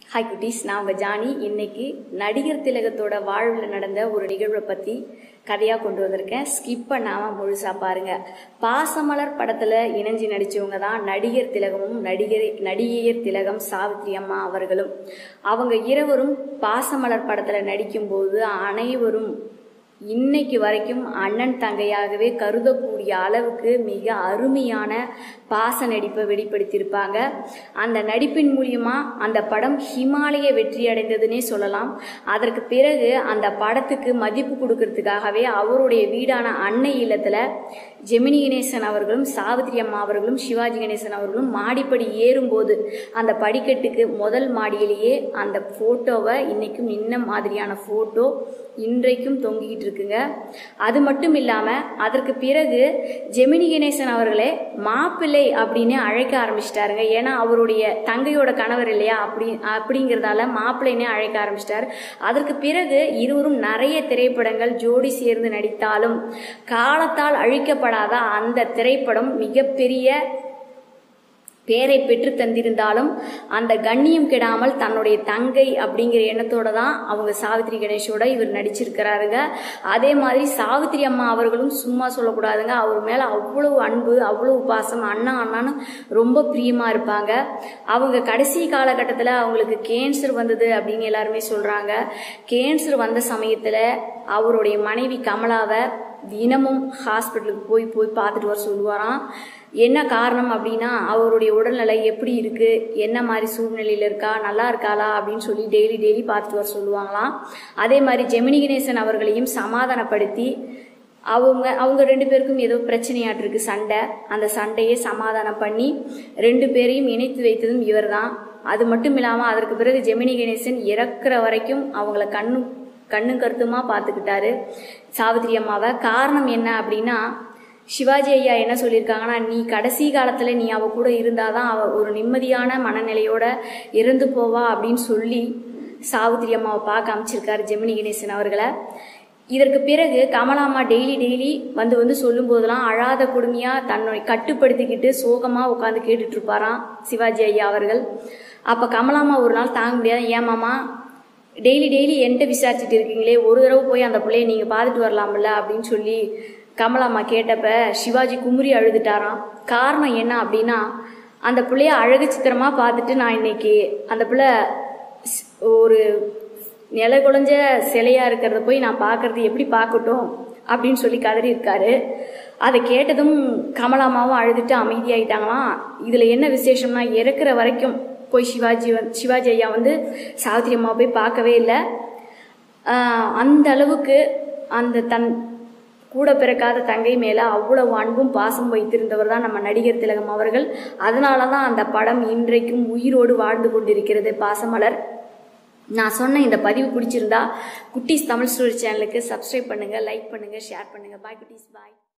hi குட்டீஸ் நான் உங்கள் ஜானி இன்னைக்கு நடிகர் திலகத்தோட வாழ்வில் நடந்த ஒரு நிகழ்வை பற்றி கதையாக கொண்டு வந்திருக்கேன் ஸ்கிப் பண்ணாமல் முழுசாக பாருங்க பாசமலர் படத்தில் இணைஞ்சு நடித்தவங்க தான் நடிகர் திலகமும் நடிகர் நடிகையர் திலகம் சாவித்ரி அம்மா அவர்களும் அவங்க இருவரும் பாசமலர் படத்தில் நடிக்கும்போது அனைவரும் இன்னைக்கு வரைக்கும் அண்ணன் தங்கையாகவே கருதக்கூடிய அளவுக்கு மிக அருமையான பாச நடிப்பை வெளிப்படுத்தியிருப்பாங்க அந்த நடிப்பின் மூலியமா அந்த படம் ஹிமாலய வெற்றி அடைந்ததுன்னே சொல்லலாம் அதற்கு பிறகு அந்த படத்துக்கு மதிப்பு கொடுக்கறதுக்காகவே அவருடைய வீடான அன்னை இல்லத்தில் ஜெமினி கணேசன் அவர்களும் சாவித்ரி அம்மா அவர்களும் சிவாஜி கணேசன் அவர்களும் மாடிப்படி ஏறும்போது அந்த படிக்கட்டுக்கு முதல் மாடியிலேயே அந்த ஃபோட்டோவை இன்னைக்கும் இன்ன மாதிரியான ஃபோட்டோ இன்றைக்கும் தொங்கிக்கிட்டு இருக்குங்க அது மட்டும் இல்லாமல் அதற்கு பிறகு ஜெமினி கணேசன் அவர்களே மாப்பிள்ளை அப்படின்னு அழைக்க ஆரம்பிச்சிட்டாருங்க ஏன்னா அவருடைய தங்கையோட கணவர் இல்லையா அப்படி அப்படிங்கிறதால மாப்பிள்ளைனே அழைக்க ஆரம்பிச்சிட்டார் அதற்கு பிறகு இருவரும் நிறைய திரைப்படங்கள் ஜோடி சேர்ந்து நடித்தாலும் காலத்தால் அழிக்கப்படாத அந்த திரைப்படம் மிகப்பெரிய பேரை பெற்று தந்திருந்தாலும் அந்த கண்ணியம் கெடாமல் தன்னுடைய தங்கை அப்படிங்கிற எண்ணத்தோட தான் அவங்க சாவித்ரி கணேஷோட இவர் நடிச்சிருக்கிறாருங்க அதே மாதிரி சாவித்ரி அம்மா அவர்களும் சும்மா சொல்லக்கூடாதுங்க அவர் மேலே அவ்வளவு அன்பு அவ்வளவு பாசம் அண்ணா அண்ணான்னு ரொம்ப பிரியமாக இருப்பாங்க அவங்க கடைசி காலகட்டத்தில் அவங்களுக்கு கேன்சர் வந்தது அப்படின்னு எல்லாருமே சொல்கிறாங்க கேன்சர் வந்த சமயத்தில் அவருடைய மனைவி கமலாவை தினமும் ஹாஸ்பிட்டலுக்கு போய் போய் பார்த்துட்டு வர சொல்லுவாராம் என்ன காரணம் அப்படின்னா அவருடைய உடல்நிலை எப்படி இருக்கு என்ன மாதிரி சூழ்நிலையில் இருக்கா நல்லா இருக்காளா அப்படின்னு சொல்லி டெய்லி டெய்லி பார்த்துட்டு வர சொல்லுவாங்களாம் அதே மாதிரி ஜெமினி கணேசன் அவர்களையும் சமாதானப்படுத்தி அவங்க அவங்க ரெண்டு பேருக்கும் ஏதோ பிரச்சனையாட்டு இருக்கு சண்டை அந்த சண்டையை சமாதானம் பண்ணி ரெண்டு பேரையும் இணைத்து வைத்ததும் இவர் தான் அது மட்டும் இல்லாமல் அதற்கு பிறகு ஜெமினி கணேசன் இறக்குற வரைக்கும் அவங்கள கண்ணு கண்ணு கருத்துமா பார்த்துக்கிட்டாரு சாவித்ரி அம்மாவை காரணம் என்ன அப்படின்னா சிவாஜி ஐயா என்ன சொல்லியிருக்காங்கன்னா நீ கடைசி காலத்தில் நீ அவ கூட இருந்தாதான் அவ ஒரு நிம்மதியான மனநிலையோட இறந்து போவா அப்படின்னு சொல்லி சாவித்ரி அம்மாவை பார்க்க அமைச்சிருக்காரு ஜெமினி கணேசன் அவர்களை இதற்கு பிறகு கமலாம்மா டெய்லி டெய்லி வந்து வந்து சொல்லும்போதெல்லாம் அழாத கொடுமையாக தன்னை கட்டுப்படுத்திக்கிட்டு சோகமாக உட்காந்து கேட்டுட்டு இருப்பாராம் சிவாஜி ஐயா அவர்கள் அப்போ கமலாம்மா ஒரு நாள் தாங்க முடியாது ஏமாமா டெய்லி டெய்லி என்கிட்ட விசாரிச்சுட்டு இருக்கீங்களே ஒரு தடவை போய் அந்த பிள்ளைய நீங்கள் பார்த்துட்டு வரலாம்ல அப்படின்னு சொல்லி கமலாம்மா கேட்டப்ப சிவாஜி குமுறி அழுதுட்டாராம் காரணம் என்ன அப்படின்னா அந்த பிள்ளைய அழகு சித்திரமாக பார்த்துட்டு நான் இன்னைக்கு அந்த பிள்ளை ஒரு நில குலைஞ்ச சிலையா இருக்கிறத போய் நான் பார்க்கறது எப்படி பார்க்கட்டும் அப்படின்னு சொல்லி கதறி இருக்காரு அதை கேட்டதும் கமலாமாவும் அழுதுட்டு அமைதியாயிட்டாங்களாம் இதில் என்ன விசேஷம்னா இறக்குற வரைக்கும் போய் சிவாஜி வந் சிவாஜி ஐயா வந்து சாவித்திரி அம்மா போய் பார்க்கவே இல்லை அந்த அளவுக்கு அந்த தன் கூட பிறக்காத தங்கை மேலே அவ்வளவு அன்பும் பாசம் வைத்திருந்தவர் தான் நம்ம நடிகர் திலகம் அவர்கள் அதனால தான் அந்த படம் இன்றைக்கும் உயிரோடு வாழ்ந்து கொண்டிருக்கிறது பாசமலர் நான் சொன்ன இந்த பதிவு பிடிச்சிருந்தா குட்டீஸ் தமிழ் ஸ்டோரி சேனலுக்கு சப்ஸ்கிரைப் பண்ணுங்கள் லைக் பண்ணுங்கள் ஷேர் பண்ணுங்கள் பாய் குட்டீஸ் பாய்